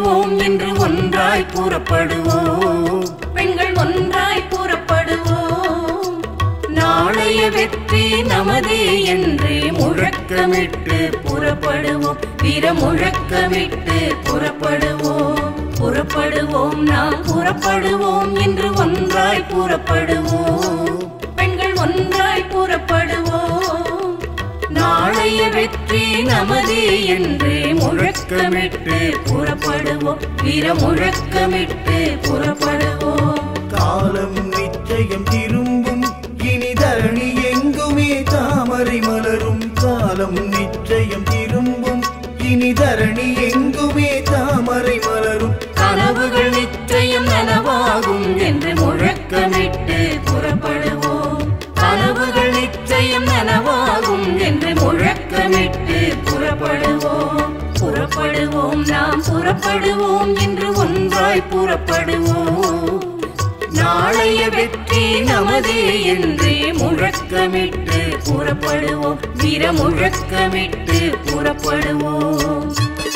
புறப்படுவோம் என்று ஒன்றாய் புறப்படுவோம் பெண்கள் ஒன்றாய் புறப்படுவோம் நாளைய வெற்றி நமதே என்று முழக்கமிட்டு புறப்படுவோம் வீர முழக்கமிட்டு புறப்படுவோம் புறப்படுவோம் நாம் புறப்படுவோம் என்று ஒன்றாய் புறப்படுவோம் பெண்கள் ஒன்றாய் புறப்படுவோம் நாளைய வெற்றி நமதே என்று முழக்கமிட்டு புறப்படுவோம் வீர முழக்கமிட்டு புறப்படுவோம் காலம் நிச்சயம் திரும்பும் இனி தரணி எங்குமே தாமரை மலரும் காலம் நிச்சயம் திரும்பும் இனி தரணி எங்குமே தாமரை மலரும் கனவுகள் நிச்சயம் நனவாகும் என்று முழக்கமிட்டு புறப்படுவோம் கனவுகள் நிச்சயம் நனவாகும் என்று முழக்கமிட்டு புறப்படுவோம் புறப்படுவோம் நாம் புறப்படுவோம் என்று ஒன்றாய் புறப்படுவோம் நாளைய வெற்றி நமதே என்று முழக்கமிட்டு புறப்படுவோம் வீர முழக்கமிட்டு புறப்படுவோம்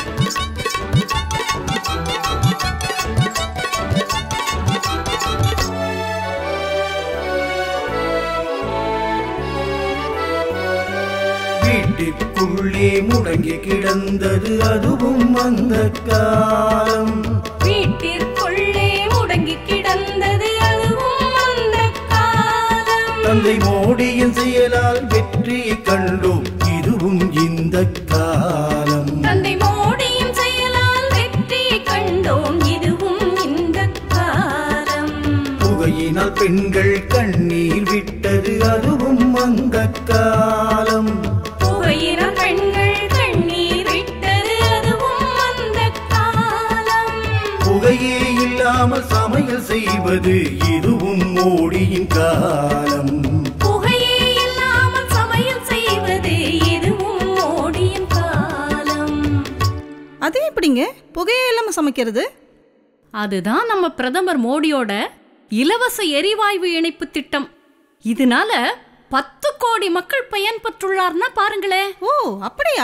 வீட்டிற்குள்ளே முடங்கி கிடந்தது அதுவும் அந்த காலம் வீட்டிற்குள்ளே முடங்கி கிடந்தது அதுவும் அந்த காலம் தந்தை மோடியின் செயலால் வெற்றியை கண்டோம் இதுவும் இந்த காலம் தந்தை மோடியின் செயலால் வெற்றி கண்டோம் இதுவும் இந்த காலம் புகையினால் பெண்கள் கண்ணீர் விட்டது அதுவும் அந்த காலம் புகையினால் பெண்கள் கண்ணீர் விட்டது அதுவும் அந்த காலம் புகையே இல்லாமல் சமையல் செய்வது இதுவும் மோடியின் காலம் புகையே இல்லாமல் சமையல் செய்வது இதுவும் மோடியின் காலம் அது எப்படிங்க புகையே இல்லாம சமைக்கிறது அதுதான் நம்ம பிரதமர் மோடியோட இலவச எரிவாயு இணைப்பு திட்டம் இதனால பத்து கோடி மக்கள் பயன்பெற்றுள்ளார்னா பாருங்களேன் ஓ அப்படியா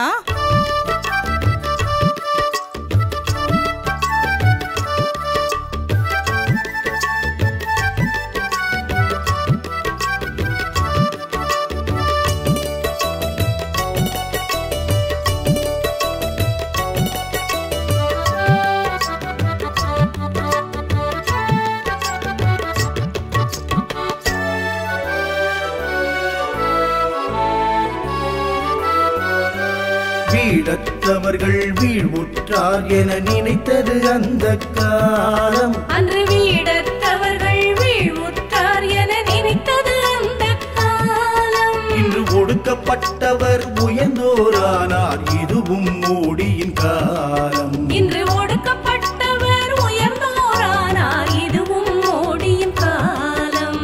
வீடத்தவர்கள் வீழ்வுற்றார் என நினைத்தது அந்த காலம் அன்று வீடத்தவர்கள் வீழ்வுற்றார் என நினைத்தது அந்த காலம் இன்று ஒடுக்கப்பட்டவர் உயர்ந்தோரானார் இதுவும் மோடியின் காலம் இன்று ஒடுக்கப்பட்டவர் உயர்ந்தோரானார் இதுவும் மோடியின் காலம்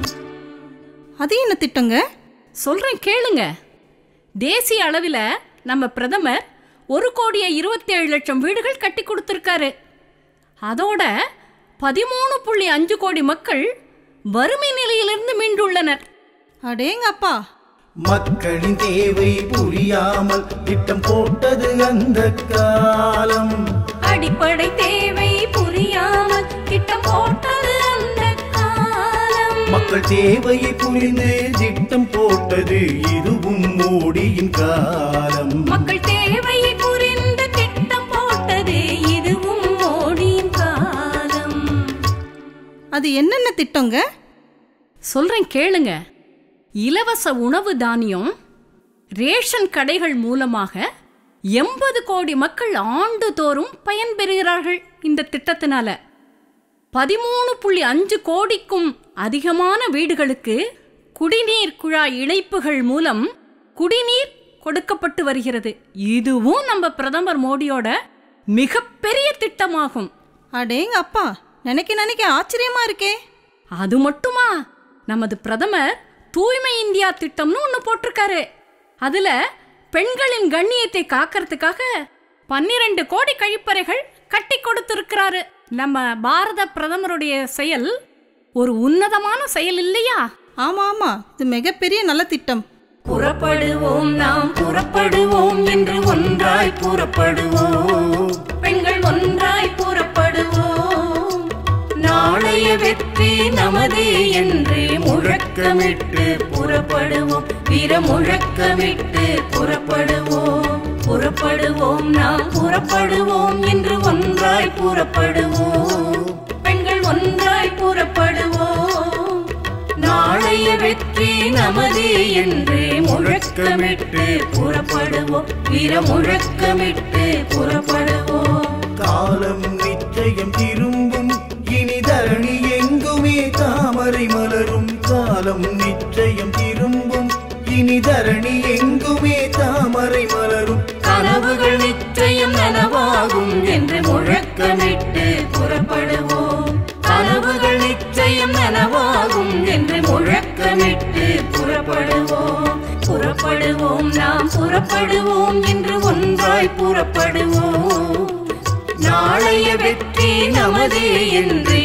அது என்ன திட்டங்க சொல்றேன் கேளுங்க தேசிய அளவில் நம்ம பிரதமர் ஒரு கோடியே இருபத்தேழு லட்சம் வீடுகள் கட்டி கொடுத்துருக்காரு அதோட பதிமூணு புள்ளி அஞ்சு கோடி மக்கள் வறுமை நிலையிலிருந்து மீண்டுள்ளனர் அடேங்க அப்பா மக்களின் தேவை புரியாமல் திட்டம் போட்டது அந்த காலம் அடிப்படை தேவை புரியாமல் திட்டம் போட்டது அந்த காலம் மக்கள் தேவையை புரிந்து திட்டம் போட்டது இதுவும் மோடியின் காலம் மக்கள் தேவையை புரிந்து திட்டம் போட்டது இதுவும் மோடியின் காலம் அது என்னென்ன திட்டங்க சொல்றேன் கேளுங்க இலவச உணவு தானியம் ரேஷன் கடைகள் மூலமாக எண்பது கோடி மக்கள் ஆண்டுதோறும் பயன்பெறுகிறார்கள் இந்த திட்டத்தினால பதிமூணு புள்ளி அஞ்சு கோடிக்கும் அதிகமான வீடுகளுக்கு குடிநீர் குழாய் இணைப்புகள் மூலம் குடிநீர் கொடுக்கப்பட்டு வருகிறது இதுவும் நம்ம பிரதமர் மோடியோட மிகப்பெரிய திட்டமாகும் அடேங்க அப்பா நினைக்க நினைக்க ஆச்சரியமா இருக்கே அது மட்டுமா நமது பிரதமர் தூய்மை இந்தியா திட்டம்னு ஒன்று போட்டிருக்காரு அதுல பெண்களின் கண்ணியத்தை காக்கிறதுக்காக பன்னிரண்டு கோடி கழிப்பறைகள் கட்டி கொடுத்திருக்கிறாரு நம்ம பாரத பிரதமருடைய செயல் ஒரு உன்னதமான செயல் இல்லையா ஆமா ஆமா இது மிகப்பெரிய நல்ல திட்டம் புறப்படுவோம் நாம் புறப்படுவோம் என்று ஒன்றாய் புறப்படுவோம் பெண்கள் ஒன்றாய் நாளைய வெற்றி நமதே என்று முழக்கமிட்டு புறப்படுவோம் வீர முழக்கமிட்டு புறப்படுவோம் புறப்படுவோம் நாம் புறப்படுவோம் என்று ஒன்றாய் புறப்படுவோம் பெண்கள் ஒன்றாய் புறப்படுவோம் நாளைய வெற்றி நமதே என்று முழக்கமிட்டு புறப்படுவோம் வீர முழக்கமிட்டு புறப்படுவோம் காலம் நிச்சயம் திரும்பும் இனி தரணி எங்குமே தாமரை மலரும் காலம் நிச்சயம் திரும்பும் இனி தரணி எங்குமே தாமரை மலரும் கனவுகள் நிச்சயம் நனவாகும் என்று முழக்கமிட்டு புறப்படுவோம் கனவுகள் நிச்சயம் நனவாகும் என்று முழக்கமிட்டு புறப்படுவோம் புறப்படுவோம் நாம் புறப்படுவோம் என்று ஒன்றாய் புறப்படுவோம் நாளைய வெற்றி நமதே என்று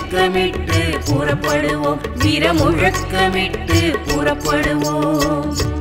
முழக்கமிட்டு புறப்படுவோம் வீர முழக்கமிட்டு புறப்படுவோம்